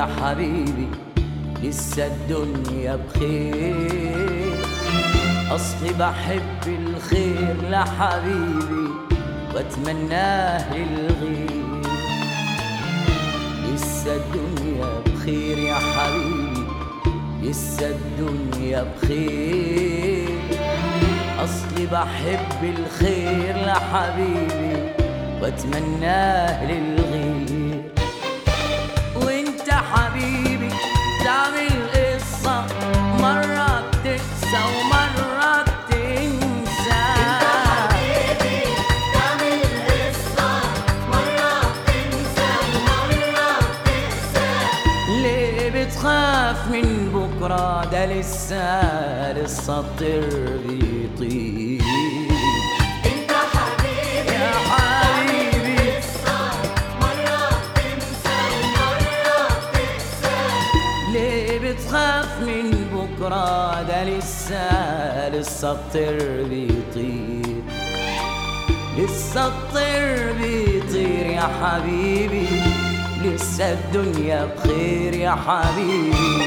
يا حبيبي لسه الدنيا بخير أصلي بحب الخير لحبيبي وأتمناه للغير لسه الدنيا بخير يا حبيبي لسه الدنيا بخير أصلي بحب الخير لحبيبي وأتمناه للغير وانت حبيبي تعمل قصة مرة بتنسى ومرة بتنسى تعمل قصة مرة بتنسى ومرة بتنسى ليه بتخاف من بكرة ده لسه لسه الطير بيطير انت حبيبي يا حبيبي قصة مرة بتنسى ومرة بتنسى ليه بتخاف من بكرة ده لسه لسه الطير بيطير لسه الطير بيطير يا حبيبي لسه الدنيا بخير يا حبيبي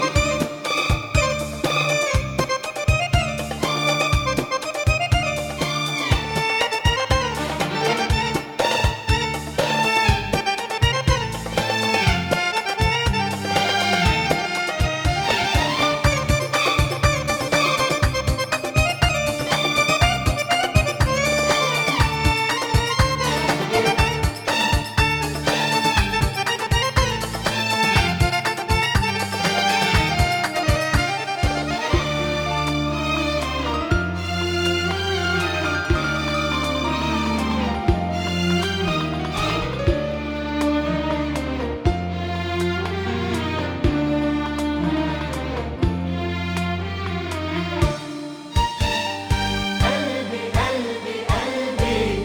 قلبي قلبي قلبي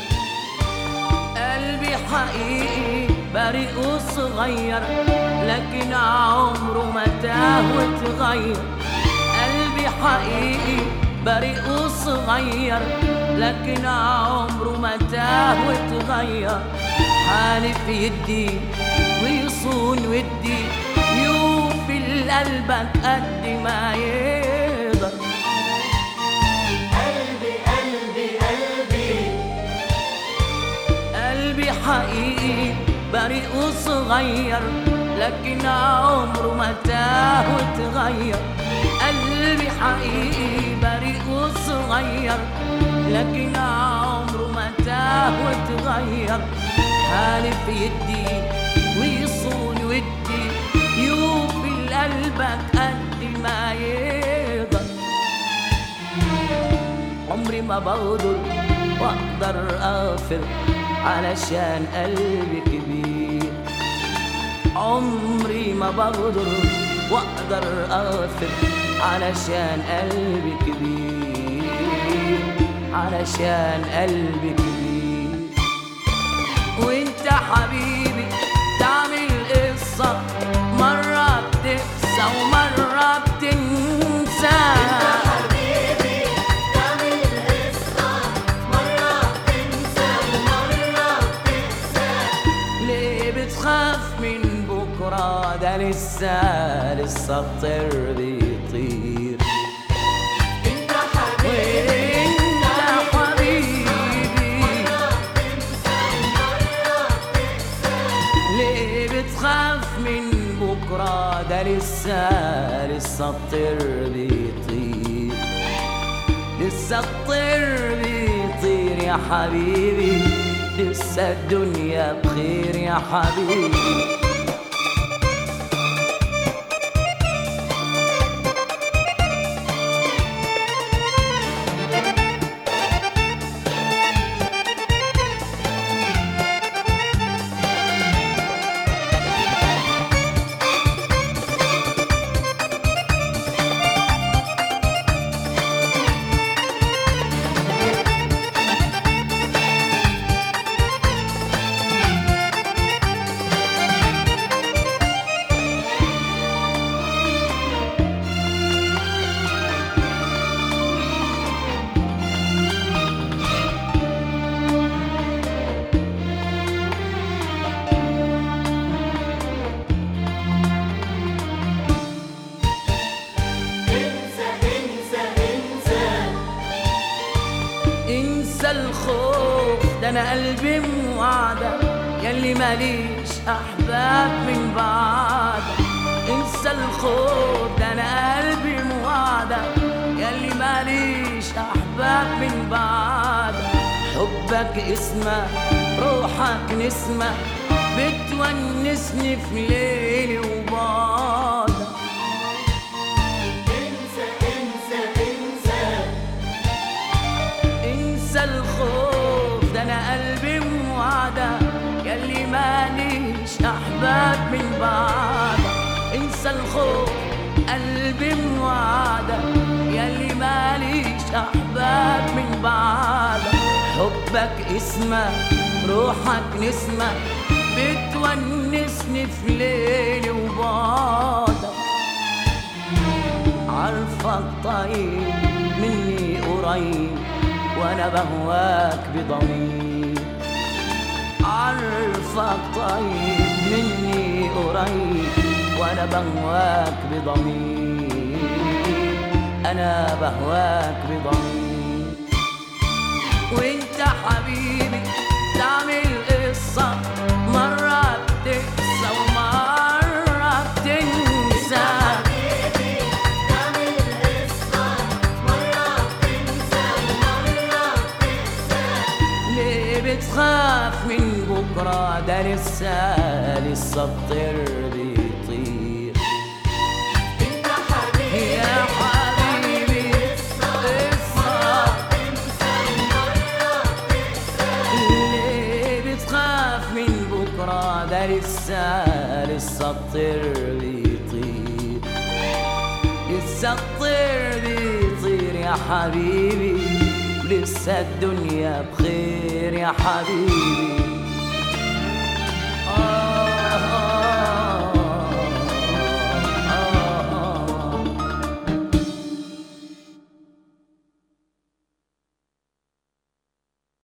قلبي حقيقي بريء وصغير لكن عمره ما تاه وتغير قلبي حقيقي بريء وصغير لكن عمره ما تاه وتغير حالف يدي ويصون ودي يوفي لقلبك قد ما يقدر قلبي قلبي قلبي قلبي حقيقي بريء وصغير لكن عمره ما تاه وتغير قلبي حقيقي بريء وصغير لكن عمره ما تاه وتغير حالف يدي ويصون ودي يوفي لقلبك قد ما يقدر عمري ما بقدر واقدر اغفر علشان قلبي كبير عمري ما بقدر واقدر اغفر علشان قلبي كبير علشان قلبي كبير وانت حبيبي تعمل قصة مرة بتنسى ومرة بتنسى حبيبي تعمل قصة مرة بتنسى ومرة بتنسى ليه بتخاف من بكرة ده لسه لسه الطير بيطير انت حبيبي وانت حبيبي مرة بتنسى ومرة بتنسى ليه بتخاف من بكرة ده لسه لسه الطير بيطير لسه الطير بيطير يا حبيبي لسه الدنيا بخير يا حبيبي الخوف ده انا قلبي موعدة ياللي ماليش احباب من بعدك انسى الخوف ده انا قلبي موعدة ياللي ماليش احباب من بعدك حبك اسمه روحك نسمة بتونسني في ليلي وبعدك انسى انسى انسى انسى الخوف ده انا قلبي موعدة ياللي ماليش احباب من بعدك انسى الخوف قلبي موعدة ياللي ماليش احباب من بعدك حبك اسمه روحك نسمة بتونسني في ليلي وبعدك عارفك طيب مني قريب وانا بهواك بضمير عارفك طيب مني قريب وانا بهواك بضمير انا بهواك بضمير وانت حبيبي تعمل قصة مرة بتنسى ومرة بتنسى حبيبي تعمل قصة مرة بتنسى ومرة بتنسى ليه بتخاف من بكرة ده لسه لسه الطير بيطير انت حبيبي يا حبيبي قصة بتنسى ومرة بتنسى ليه بتخاف من بكرة ده لسه لسه الطير بيطير لسه الطير بيطير يا حبيبي لسه الدنيا بخير يا حبيبي